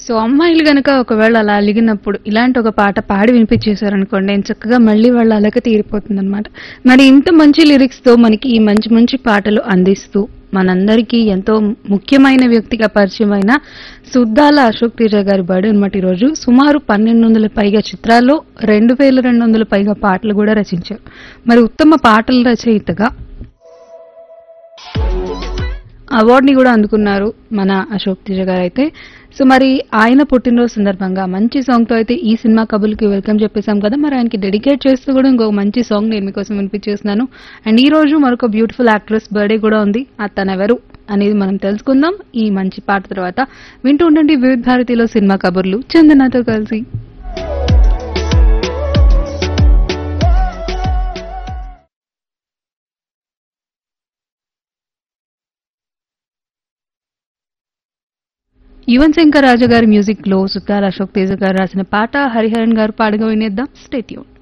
so అమ్మాయిలు గనక ఒకవేళ అలా అలిగినప్పుడు ఇలాంటి ఒక పాట పాడి వినిపించేశారనుకోండి నేను చక్కగా మళ్ళీ వాళ్ళ అలక తీరిపోతుంది మరి ఇంత మంచి లిరిక్స్ తో మనకి ఈ మంచి మంచి పాటలు అందిస్తూ మనందరికీ ఎంతో ముఖ్యమైన వ్యక్తిగా పరిచయమైన సుద్దాల అశోక్ తేజ గారి బర్త్డే అనమాట ఈరోజు సుమారు పన్నెండు వందల పైగా చిత్రాల్లో రెండు వేల రెండు వందల పైగా పాటలు కూడా రచించారు మరి ఉత్తమ పాటల రచయితగా అవార్డుని కూడా అందుకున్నారు మన అశోక్ తేజ గారు అయితే సో మరి ఆయన పుట్టినరోజు సందర్భంగా మంచి సాంగ్ తో అయితే ఈ సినిమా కబుల్కి వెల్కమ్ చెప్పేశాం కదా మరి ఆయనకి డెడికేట్ చేస్తూ కూడా ఇంకొక మంచి సాంగ్ నేను మీకోసం వినిపించేస్తున్నాను అండ్ ఈ రోజు మరొక బ్యూటిఫుల్ యాక్ట్రెస్ బర్త్డే కూడా ఉంది ఆ తనెవరు అనేది మనం తెలుసుకుందాం ఈ మంచి పాట తర్వాత వింటూ ఉండండి వివిధ భారతిలో సినిమా కబుర్లు చందనతో కలిసి యువన్ శంకర్ రాజా గారి మ్యూజిక్ లో సుతార్ అశోక్ తేజ గారు రాసిన పాట హరిహరన్ గారు పాడగా వినేద్దాం స్టేట్యూన్